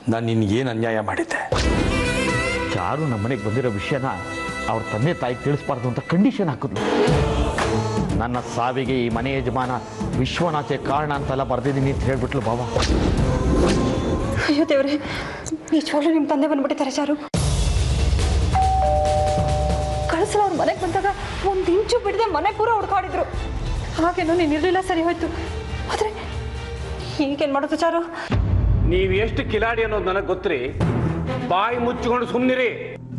ನಾನು ನಿನ್ಗೇನು ಅನ್ಯಾಯ ಮಾಡಿದ್ದೆ ಚಾರು ನಮ್ಮ ಮನೆಗೆ ಬಂದಿರೋ ವಿಷಯನ ಅವ್ರ ತಂದೆ ತಾಯಿ ತಿಳಿಸ್ಬಾರ್ದು ಅಂತ ಕಂಡೀಷನ್ ಹಾಕಿದ್ಲು ನನ್ನ ಸಾವಿಗೆ ಈ ಮನೆ ಯಜಮಾನ ವಿಶ್ವನಾಥೆ ಕಾರಣ ಅಂತೆಲ್ಲ ಬರ್ದಿದ್ದೀನಿ ಅಂತ ಹೇಳ್ಬಿಟ್ಲು ಬಾಬಾ ಅಯ್ಯೋ ದೇವ್ರೆ ನಿಜವಾಗ್ಲೂ ನಿಮ್ಮ ತಂದೆ ಬಂದ್ಬಿಟ್ಟಿದ್ದಾರೆ ಚಾರು ಕಳಿಸಲ ಅವ್ರ ಮನೆಗೆ ಬಂದಾಗ ಒಂದು ಇಂಚು ಬಿಡದೆ ಮನೆ ಪೂರ ಹುಡ್ಕಾಡಿದ್ರು ಹಾಗೇನೋ ನೀನು ಇರಲಿಲ್ಲ ಸರಿ ಹೋಯ್ತು ಆದರೆ ಈಗೇನು ಮಾಡೋದು ಚಾರು ನೀವು ಎಷ್ಟು ಕಿಲಾಡಿ ಅನ್ನೋದು ನನಗೆ ಗೊತ್ತ್ರಿ ಬಾಯಿ ಮುಚ್ಚಿಕೊಂಡು ಸುಮ್ಮನಿರಿ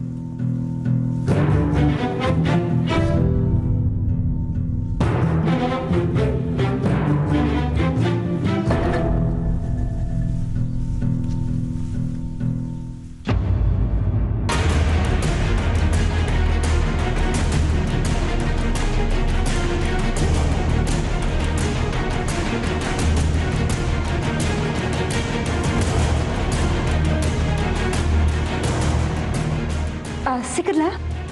ಸಿಕ್ಕರ್ಲಾ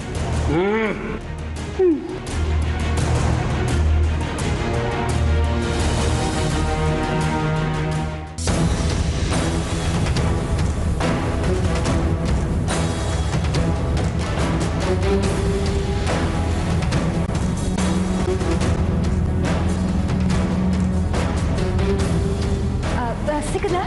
ಸಿಕ್ಕರ್ಲಾ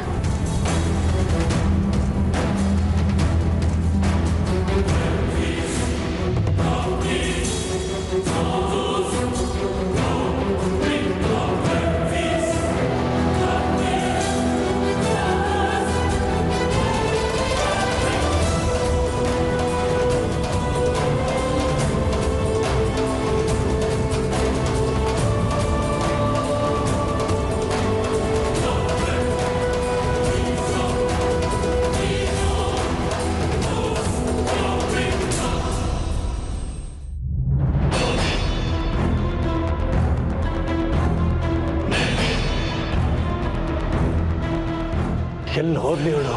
ಎಲ್ಲಿ ಹೋದ್ಲಿ ಇವಳು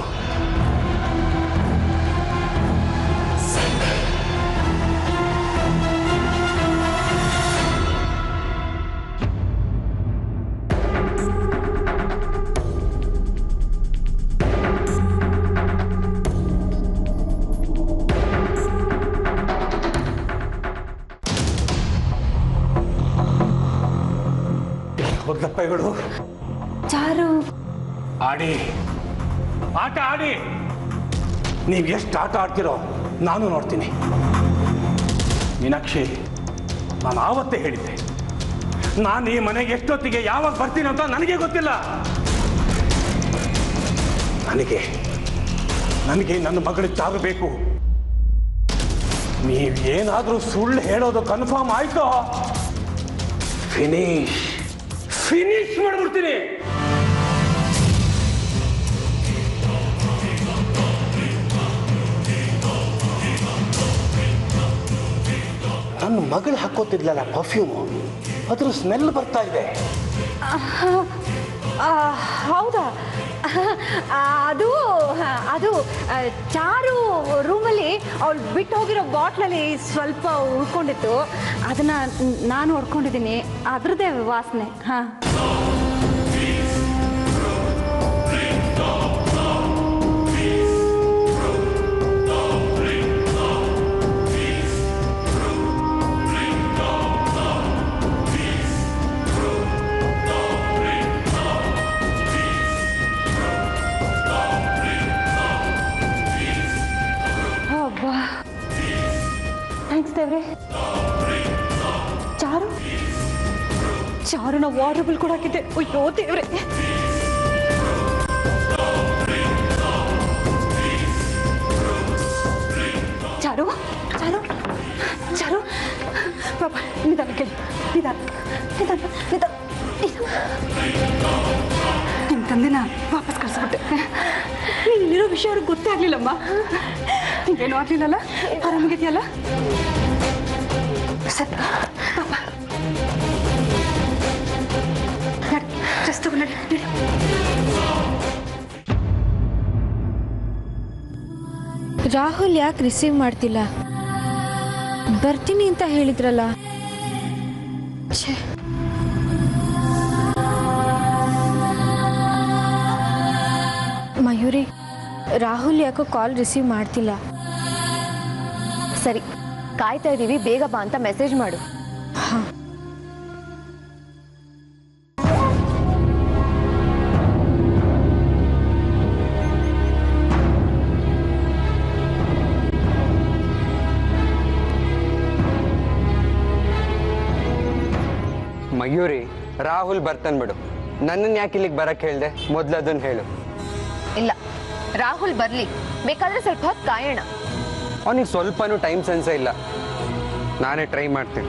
ಹೋದ್ಲಪ್ಪ ಇವಳು ಚಾರು ಆಡಿ ಆಟ ಆಡಿ ನೀವು ಎಷ್ಟು ಆಟ ಆಡ್ತಿರೋ ನಾನು ನೋಡ್ತೀನಿ ಮೀನಾಕ್ಷಿ ನಾನು ಆವತ್ತೇ ಹೇಳಿದ್ದೆ ನಾನು ಈ ಮನೆಗೆ ಎಷ್ಟೊತ್ತಿಗೆ ಯಾವಾಗ ಬರ್ತೀನಿ ಅಂತ ನನಗೆ ಗೊತ್ತಿಲ್ಲ ನನಗೆ ನನಗೆ ನನ್ನ ಮಗಳಿಗೆ ಬೇಕು ನೀವೇನಾದರೂ ಸುಳ್ಳು ಹೇಳೋದು ಕನ್ಫರ್ಮ್ ಆಯ್ತೋ ಫಿನಿಶ್ ಫಿನಿಶ್ ಮಾಡ್ಬಿಡ್ತೀನಿ ನನ್ನ ಮಗಳು ಹಾಕೋತಿದ್ಲಲ್ಲ ಪರ್ಫ್ಯೂಮು ಅದ್ರ ಸ್ಮೆಲ್ ಬರ್ತಾ ಇದೆ ಆ, ಹೌದಾ ಆ, ಅದು ಅದು ಆ, ಚಾರು ರೂಮಲ್ಲಿ ಅವಳು ಬಿಟ್ಟು ಹೋಗಿರೋ ಬಾಟ್ಲಲ್ಲಿ ಸ್ವಲ್ಪ ಉಳ್ಕೊಂಡಿತ್ತು ಅದನ್ನ ನಾನು ಹೊಡ್ಕೊಂಡಿದ್ದೀನಿ ಅದ್ರದ್ದೇ ವಾಸನೆ ಹಾಂ ಅಬ್ಬಾ ಥ್ಯಾಂಕ್ಸ್ ದೇವ್ರೆ ಚಾರು ಚಾರುನ ವಾಟರ್ ಬಿಲ್ ಕೂಡ ಹಾಕಿದ್ದೆ ಅಯ್ಯೋ ದೇವ್ರೆ ಚಾರು ಚಾರು ಚಾರು ಪಾಪ ನಿಧಾನ ಕೇಳಿ ನಿಧಾನ ನಿಧಾನ ನಿಧಾನ ನಿಮ್ಮ ತಂದೆನ ವಾಪಸ್ ಕಳಿಸ್ಬಿಟ್ಟೆ ನೀನು ಇಲ್ಲಿರೋ ವಿಷಯ ಅವ್ರಿಗೆ ಗೊತ್ತೇ ಆಗಲಿಲ್ಲಮ್ಮ ನಿಂಗೇನು ಆಗಲಿಲ್ಲಲ್ಲ ಆರಾಮಾಗಿದೆಯಲ್ಲ ಸರಿ ಪಾಪ ನಡಿ ಡ್ರೆಸ್ ತಗೋ ನಡಿ ನಡಿ ರಾಹುಲ್ ಯಾಕೆ ರಿಸೀವ್ ಮಾಡ್ತಿಲ್ಲ ಬರ್ತೀನಿ ಅಂತ ಹೇಳಿದ್ರಲ್ಲ ಛೇ ಮಯೂರಿ ರಾಹುಲ್ ಯಾಕೋ ಕಾಲ್ ರಿಸೀವ್ ಮಾಡ್ತಿಲ್ಲ ಸರಿ ಕಾಯ್ತಾ ಇದೀವಿ ಬೇಗ ಬಾ ಅಂತ ಮೆಸೇಜ್ ಮಾಡು ಮಯೂರಿ ರಾಹುಲ್ ಬರ್ತಾನೆ ಬಿಡು ನನ್ನನ್ನು ಯಾಕೆ ಇಲ್ಲಿಗೆ ಬರಕ್ಕೆ ಹೇಳ್ದೆ ಮೊದ್ಲು ಅದನ್ನ ಹೇಳು ಇಲ್ಲ ರಾಹುಲ್ ಬರ್ಲಿ ಬೇಕಾದ್ರೆ ಸ್ವಲ್ಪ ಹೊತ್ತು ಕಾಯೋಣ ಅವನಿಗೆ ಸ್ವಲ್ಪನೂ ಟೈಮ್ ಸೆನ್ಸೇ ಇಲ್ಲ ನಾನೇ ಟ್ರೈ ಮಾಡ್ತೀನಿ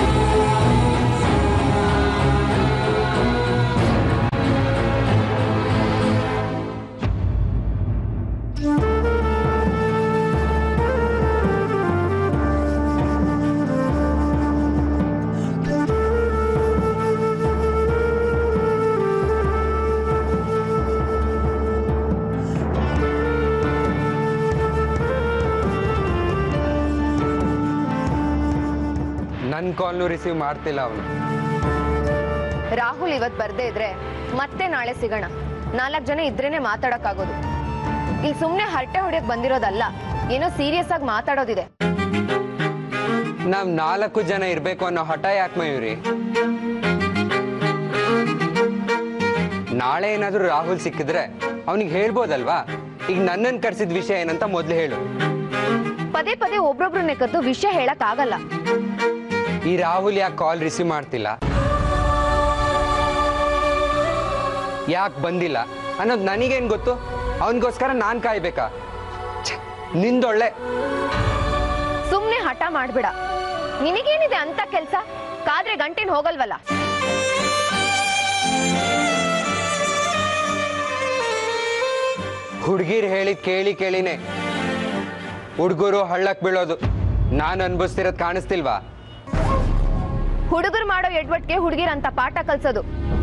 ನನ್ನ ಕಾಲ್ನು ರಿಸೀವ್ ಮಾಡ್ತಿಲ್ಲ ಅವನು ರಾಹುಲ್ ಇವತ್ ಬರ್ದೇ ಇದ್ರೆ ಮತ್ತೆ ನಾಳೆ ಸಿಗೋಣ ನಾಲ್ಕು ಜನ ಇದ್ರೇನೆ ಮಾತಾಡಕ್ಕಾಗೋದು ಇಲ್ಲಿ ಸುಮ್ಮನೆ ಹರಟೆ ಹೊಡಿಯಕ್ ಬಂದಿರೋದಲ್ಲ ಏನೋ ಸೀರಿಯಸ್ ಆಗಿ ಮಾತಾಡೋದಿದೆ ನಾವ್ ನಾಲ್ಕು ಜನ ಇರ್ಬೇಕು ಅನ್ನೋ ಹಠ ಯಾಕೆ ಮಯೂರಿ ನಾಳೆ ಏನಾದ್ರೂ ರಾಹುಲ್ ಸಿಕ್ಕಿದ್ರೆ ಅವನಿಗೆ ಹೇಳ್ಬೋದಲ್ವಾ ಈಗ ನನ್ನನ್ನು ಕರ್ಸಿದ ವಿಷಯ ಏನಂತ ಮೊದ್ಲು ಹೇಳು ಪದೇ ಪದೇ ಒಬ್ರೊಬ್ರನ್ನೇ ಕರೆದು ವಿಷಯ ಹೇಳಕ್ ಆಗಲ್ಲ ಈ ರಾಹುಲ್ ಯಾಕೆ ಕಾಲ್ ರಿಸೀವ್ ಮಾಡ್ತಿಲ್ಲ ಯಾಕೆ ಬಂದಿಲ್ಲ ಅನ್ನೋದು ನನಗೇನು ಗೊತ್ತು ಅವನಿಗೋಸ್ಕರ ನಾನು ಕಾಯ್ಬೇಕಾ ಛೆ, ನಿಂದೊಳ್ಳೆ ಸುಮ್ನೆ ಹಠ ಮಾಡ್ಬೇಡ ನಿನಗೇನಿದೆ ಅಂತ ಕೆಲ್ಸ ಕಾದ್ರೆ ಗಂಟೆನ್ ಹೋಗಲ್ವಲ್ಲ ಹುಡುಗಿರ್ ಹೇಳಿದ್ ಕೇಳಿ ಕೇಳಿನೇ ಹುಡುಗರು ಹಳ್ಳಕ್ ಬೀಳೋದು ನಾನು ಅನ್ಭವಿಸ್ತಿರೋದು ಕಾಣಿಸ್ತಿಲ್ವಾ ಹುಡುಗರು ಮಾಡೋ ಎಡ್ವಟ್ಗೆ ಹುಡುಗಿರ್ ಅಂತ ಪಾಠ ಕಲ್ಸೋದು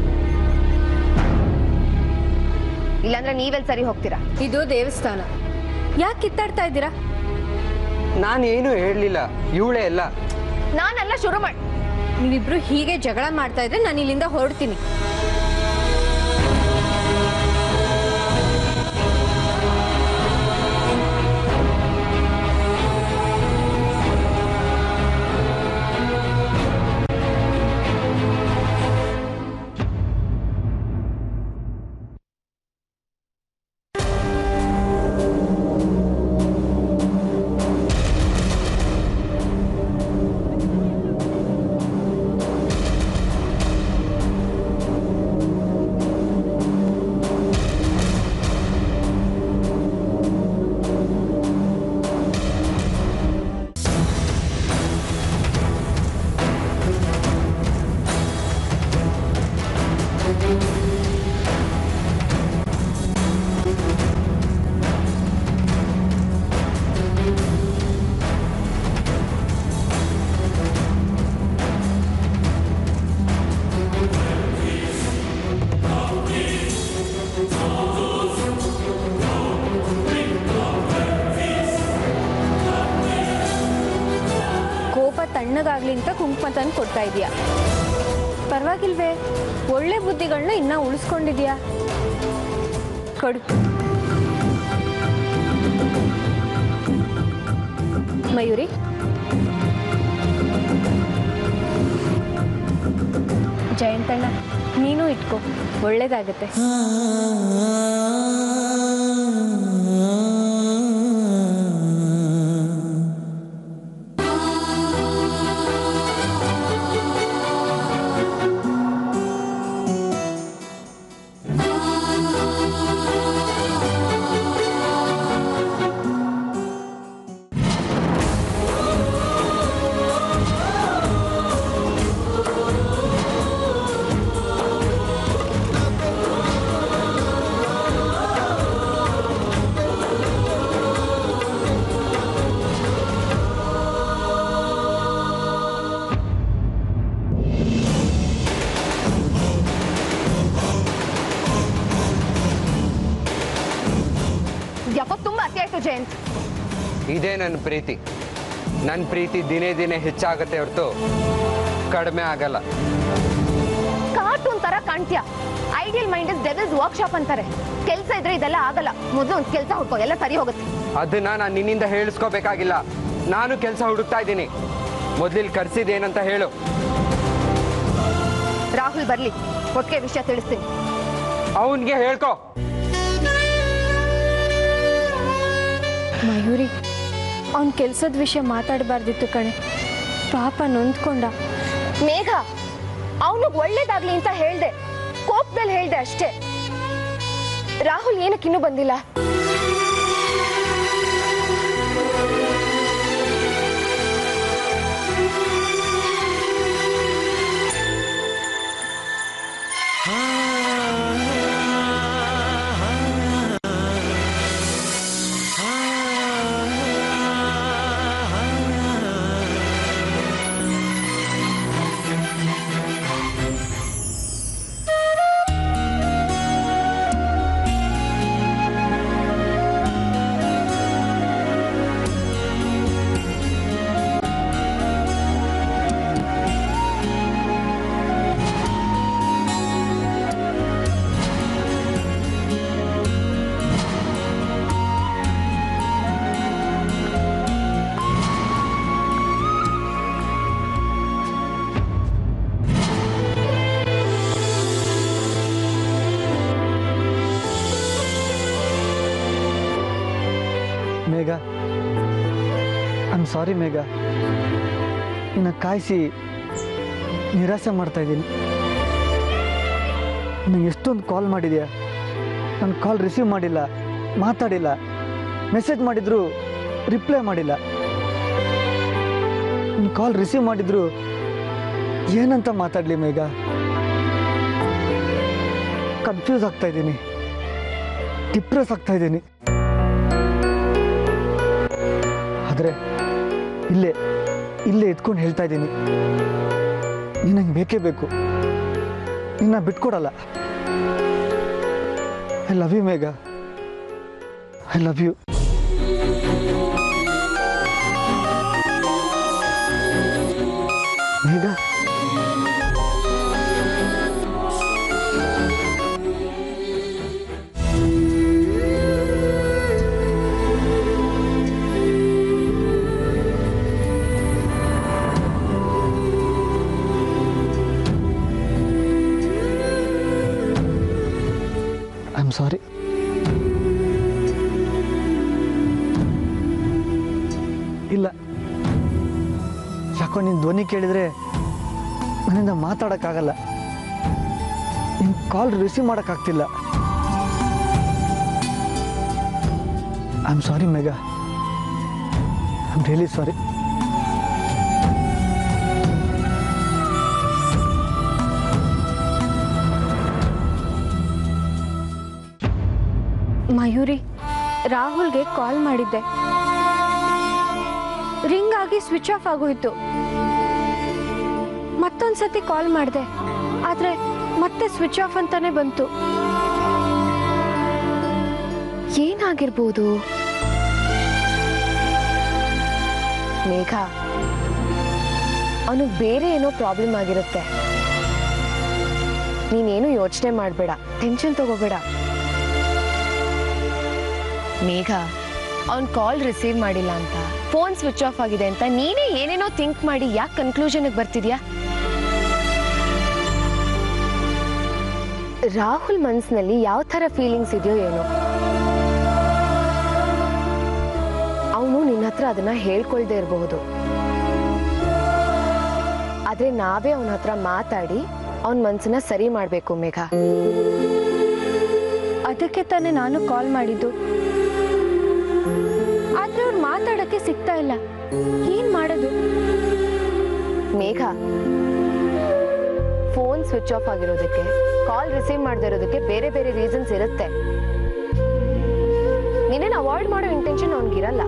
ಇಲ್ಲಾಂದ್ರೆ ನೀವೆಲ್ ಸರಿ ಹೋಗ್ತೀರಾ ಇದು ದೇವಸ್ಥಾನ ಯಾಕೆ ಕಿತ್ತಾಡ್ತಾ ಇದ್ದೀರಾ ನಾನೇನು ಹೇಳಲಿಲ್ಲ ಇವಳೇ ಎಲ್ಲ ನಾನೆಲ್ಲ ಶುರು ಮಾಡಿ ನೀವಿಬ್ರು ಹೀಗೆ ಜಗಳ ಮಾಡ್ತಾ ಇದ್ರೆ ನಾನು ಇಲ್ಲಿಂದ ಹೊರಡ್ತೀನಿ ಕೋಪ ತಣ್ಣಗಾಗ್ಲಿ ಅಂತ ಕುಂಕುಮ ತಂದು ಕೊಡ್ತಾ ಇದೀಯಾ ಪರವಾಗಿಲ್ವೇ ಒಳ್ಳೆ ಬುದ್ಧಿಗಳನ್ನ ಇನ್ನ ಉಳಿಸ್ಕೊಂಡಿದ್ಯಾ ಕೊಡು ಮಯೂರಿ ಜಯಂತಣ್ಣ ನೀನು ಇಟ್ಕೋ ಒಳ್ಳೇದಾಗತ್ತೆ ಯಾಕೋ ತುಂಬಾ ಅತಿ ಆಯ್ತು ಜಯಂತ್ ಇದೇ ನನ್ನ ಪ್ರೀತಿ ನನ್ನ ಪ್ರೀತಿ ದಿನೇ ದಿನೇ ಹೆಚ್ಚಾಗತ್ತೆ ಹೊರತು ಕಡಿಮೆ ಆಗಲ್ಲ ಕಾದ್ ಕಾರ್ಟೂನ್ ತರ ಕಾಣ್ತೀಯ ideal mind is devil's workshop ಅಂತಾರೆ ಕೆಲಸ ಇದ್ರೆ ಇದೆಲ್ಲ ಆಗಲ್ಲ ಮೊದಲು ಒಂದು ಕೆಲಸ ಹುಡ್ಕೋ ಎಲ್ಲ ಸರಿ ಹೋಗುತ್ತೆ ಅದನ್ನ ನಾನು ನಿನ್ನಿಂದ ಹೇಳಿಸ್ಕೋಬೇಕಾಗಿಲ್ಲ ನಾನು ಕೆಲಸ ಹುಡುಕ್ತಾ ಇದ್ದೀನಿ ಮೊದಲಿಲ್ಲಿ ಕರ್ಸಿದೇನಂತ ಹೇಳು ರಾಹುಲ್ ಬರ್ಲಿ ಒಟ್ಟಿಗೆ ವಿಷಯ ತಿಳಿಸ್ತೀನಿ ಅವನಿಗೆ ಹೇಳ್ಕೊ ಮಯೂರಿ ಅವನ ಕೆಲ್ಸದ ವಿಷಯ ಮಾತಾಡಬಾರ್ದಿತ್ತು ಕಣೆ ಪಾಪ ನೊಂದ್ಕೊಂಡ ಮೇಘ ಅವನಿಗೆ ಒಳ್ಳೇದಾಗ್ಲಿ ಅಂತ ಹೇಳ್ದೆ ಕೋಪದಲ್ಲಿ ಹೇಳ್ದೆ ಅಷ್ಟೇ ರಾಹುಲ್ ಏನಕ್ಕೆ ಇನ್ನೂ ಬಂದಿಲ್ಲ ಮೇಘ ಐಮ್ ಸಾರಿ ಮೇಘ ನಿನ್ನ ಕಾಯಿಸಿ ನಿರಾಸೆ ಮಾಡ್ತಾ ಇದ್ದೀನಿ ನನಗೆ ಎಷ್ಟೊಂದು ಕಾಲ್ ಮಾಡಿದ್ಯಾ ನನ್ನ ಕಾಲ್ ರಿಸೀವ್ ಮಾಡಿಲ್ಲ ಮಾತಾಡಿಲ್ಲ ಮೆಸೇಜ್ ಮಾಡಿದ್ರು ರಿಪ್ಲೈ ಮಾಡಿಲ್ಲ ನಿನ್ನ ಕಾಲ್ ರಿಸೀವ್ ಮಾಡಿದ್ರು ಏನಂತ ಮಾತಾಡಲಿ ಮೇಘ ಕನ್ಫ್ಯೂಸ್ ಆಗ್ತಾ ಇದ್ದೀನಿ ಡಿಪ್ರೆಸ್ ಆಗ್ತಾ ಇದ್ದೀನಿ ಆದರೆ ಇಲ್ಲೇ ಇಲ್ಲೇ ಎತ್ಕೊಂಡು ಹೇಳ್ತಾ ಇದ್ದೀನಿ ನೀನು ನಂಗೆ ಬೇಕೇ ಬೇಕು ನಿನ್ನ ಬಿಟ್ಕೊಡಲ್ಲ I love you Megha I love you Megha I am sorry ಇಲ್ಲ ಯಾಕೋ ನಿನ್ನ ಧ್ವನಿ ಕೇಳಿದರೆ ನನ್ನಿಂದ ಮಾತಾಡೋಕ್ಕಾಗಲ್ಲ ನಿನ್ನ ಕಾಲ್ ರಿಸೀವ್ ಮಾಡೋಕ್ಕಾಗ್ತಿಲ್ಲ I am sorry Megha I am really sorry Mayuri ರಾಹುಲ್ಗೆ ಕಾಲ್ ಮಾಡಿದ್ದೆ ರಿಂಗ್ ಆಗಿ ಸ್ವಿಚ್ ಆಫ್ ಆಗೋಯ್ತು ಮತ್ತೊಂದ್ಸತಿ ಕಾಲ್ ಮಾಡಿದೆ ಆದ್ರೆ ಮತ್ತೆ ಸ್ವಿಚ್ ಆಫ್ ಅಂತಾನೆ ಬಂತು ಏನಾಗಿರ್ಬೋದು ಮೇಘ ಅವನಿಗೆ ಬೇರೆ ಏನೋ ಪ್ರಾಬ್ಲಮ್ ಆಗಿರುತ್ತೆ ನೀನೇನು ಯೋಚನೆ ಮಾಡಬೇಡ ಟೆನ್ಷನ್ ತಗೋಬೇಡ ಮೇಘ ಅವ್ನ್ ಕಾಲ್ ರಿಸೀವ್ ಮಾಡಿಲ್ಲ ಅಂತ ಫೋನ್ ಸ್ವಿಚ್ ಆಫ್ ಆಗಿದೆ ಅಂತ ನೀನೇ ಏನೇನೋ ಥಿಂಕ್ ಮಾಡಿ ಯಾಕೆ ಕನ್ಕ್ಲೂಷನ್ಗೆ ಬರ್ತಿದ್ಯಾ ರಾಹುಲ್ ಮನ್ಸಿನಲ್ಲಿ ಯಾವ ಥರ ಫೀಲಿಂಗ್ಸ್ ಇದೆಯೋ ಏನೋ ಅವನು ನಿನ್ನ ಹತ್ರ ಅದನ್ನ ಹೇಳ್ಕೊಳ್ದೇ ಇರಬಹುದು ಆದ್ರೆ ನಾವೇ ಅವನ ಹತ್ರ ಮಾತಾಡಿ ಅವನ ಮನ್ಸನ್ನ ಸರಿ ಮಾಡ್ಬೇಕು ಮೇಘ ಅದಕ್ಕೆ ತಾನೇ ನಾನು ಕಾಲ್ ಮಾಡಿದ್ದು ಆದ್ರೆ ಅವ್ರು ಮಾತಾಡಕ್ಕೆ ಸಿಗ್ತಾ ಇಲ್ಲ ಏನ್ ಮಾಡೋದು ಮೇಘ ಫೋನ್ ಸ್ವಿಚ್ ಆಫ್ ಆಗಿರೋದಕ್ಕೆ ಕಾಲ್ ರಿಸೀವ್ ಮಾಡದೇ ಇರೋದಕ್ಕೆ ಬೇರೆ ಬೇರೆ ರೀಸನ್ಸ್ ಇರುತ್ತೆ ನಿನ್ನೇನು ಅವಾಯ್ಡ್ ಮಾಡೋ ಇಂಟೆನ್ಷನ್ ಅವನಿಗಿರಲ್ಲ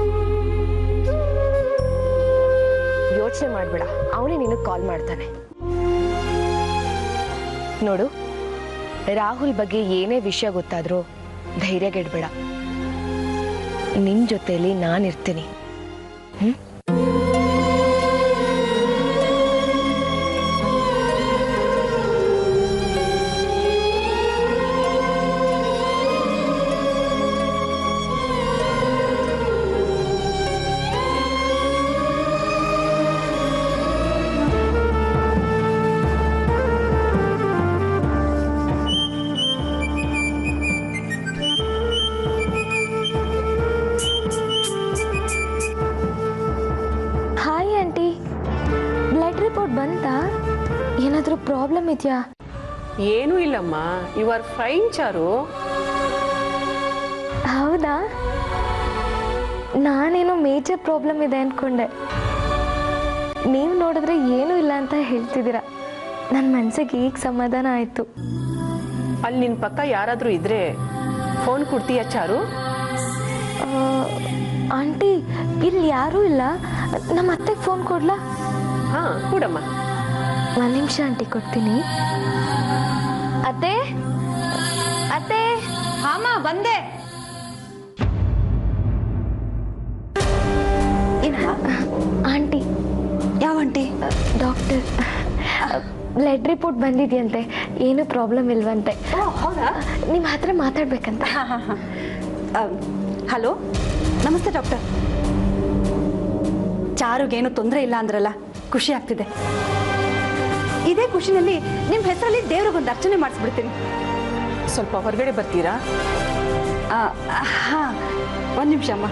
ಯೋಚನೆ ಮಾಡಬೇಡ ಅವನೇ ನಿನಗೆ ಕಾಲ್ ಮಾಡ್ತಾನೆ ನೋಡು ರಾಹುಲ್ ಬಗ್ಗೆ ಏನೇ ವಿಷಯ ಗೊತ್ತಾದ್ರೂ ಧೈರ್ಯಗೆಡ್ಬೇಡ ನಿನ್ ಜೊತೆಲಿ ನಾನಿರ್ತೀನಿ ಹ್ಮ್ ಪ್ರಾಬ್ಲಮ್ ಇದೆಯಾ ಏನೂ ಇಲ್ಲಮ್ಮ ಯು ಆರ್ ಫೈನ್ ಚಾರು ಹೌದಾ ನಾನೇನೋ ಮೇಜರ್ ಪ್ರಾಬ್ಲಮ್ ಇದೆ ಅಂದ್ಕೊಂಡೆ ನೀವು ನೋಡಿದ್ರೆ ಏನೂ ಇಲ್ಲ ಅಂತ ಹೇಳ್ತಿದ್ದೀರಾ ನನ್ನ ಮನಸ್ಸಿಗೆ ಈಗ ಸಮಾಧಾನ ಆಯಿತು ಅಲ್ಲಿ ನಿನ್ನ ಪಕ್ಕ ಯಾರಾದರೂ ಇದ್ರೆ ಫೋನ್ ಕೊಡ್ತೀಯ ಚಾರು ಆಂಟಿ ಇಲ್ಲಿ ಯಾರೂ ಇಲ್ಲ ನಮ್ಮ ಅತ್ತೆಗೆ ಫೋನ್ ಕೊಡ್ಲಾ ಹಾಂ ಕೊಡಮ್ಮ ಒಂದು ನಿಮಿಷ ಆಂಟಿ ಕೊಡ್ತೀನಿ ಅತ್ತೆ ಅತ್ತೆ ಹಾಮ ಬಂದೆ ಆಂಟಿ ಯಾವ ಆಂಟಿ ಡಾಕ್ಟರ್ ಬ್ಲಡ್ ರಿಪೋರ್ಟ್ ಬಂದಿದೆಯಂತೆ ಏನು ಪ್ರಾಬ್ಲಮ್ ಇಲ್ವಂತೆ ಹೌದಾ ನಿಮ್ಮ ಹತ್ರ ಮಾತಾಡ್ಬೇಕಂತ ಹಲೋ ನಮಸ್ತೆ ಡಾಕ್ಟರ್ ಚಾರುಗೇನು ತೊಂದರೆ ಇಲ್ಲ ಅಂದ್ರಲ್ಲ ಖುಷಿ ಆಗ್ತಿದೆ ಇದೇ ಖುಷಿನಲ್ಲಿ ನಿಮ್ಮ ಹೆಸರಲ್ಲಿ ದೇವ್ರಿಗೊಂದು ಅರ್ಚನೆ ಮಾಡಿಸ್ಬಿಡ್ತೀನಿ ಸ್ವಲ್ಪ ಹೊರಗಡೆ ಬರ್ತೀರಾ ಹಾಂ ಒಂದು ನಿಮಿಷ ಅಮ್ಮ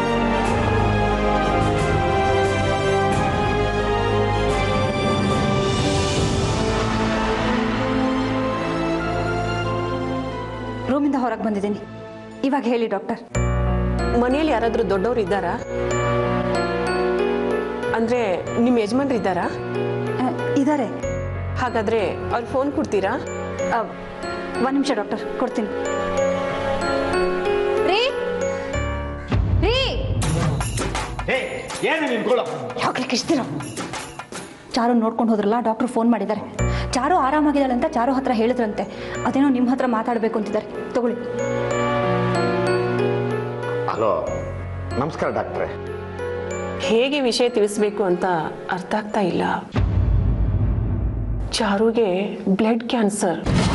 ರೂಮಿಂದ ಹೊರಗೆ ಬಂದಿದ್ದೀನಿ ಇವಾಗ ಹೇಳಿ ಡಾಕ್ಟರ್ ಮನೆಯಲ್ಲಿ ಯಾರಾದರೂ ದೊಡ್ಡವರು ಇದ್ದಾರಾ ಅಂದರೆ ನಿಮ್ಮ ಯಜಮಾನ್ರು ಇದ್ದಾರಾ ಇದ್ದಾರೆ ಹಾಗಾದರೆ ಅವ್ರು ಫೋನ್ ಕೊಡ್ತೀರಾ ಒಂದು ನಿಮಿಷ ಡಾಕ್ಟರ್ ಕೊಡ್ತೀನಿ ರೀ ರೀ ಏನು ನಿನ್ಕೊಳ್ಳೋ ಯಾಕೆ ಇಷ್ಟಿರೋ ಚಾರು ನೋಡ್ಕೊಂಡು ಹೋದ್ರಲ್ಲ ಡಾಕ್ಟರ್ ಫೋನ್ ಮಾಡಿದ್ದಾರೆ ಚಾರು ಆರಾಮಾಗಿದ್ದಾಳೆ ಅಂತ ಚಾರು ಹತ್ರ ಹೇಳಿದ್ರಂತೆ ಅದೇನೋ ನಿಮ್ಮ ಹತ್ರ ಮಾತಾಡಬೇಕು ಅಂತಿದ್ದಾರೆ ತಗೊಳ್ಳಿ ಹಲೋ ನಮಸ್ಕಾರ ಡಾಕ್ಟ್ರೆ ಹೇಗೆ ವಿಷಯ ತಿಳಿಸ್ಬೇಕು ಅಂತ ಅರ್ಥ ಆಗ್ತಾ ಇಲ್ಲ ಚಾರುಗೆ ಬ್ಲಡ್ ಕ್ಯಾನ್ಸರ್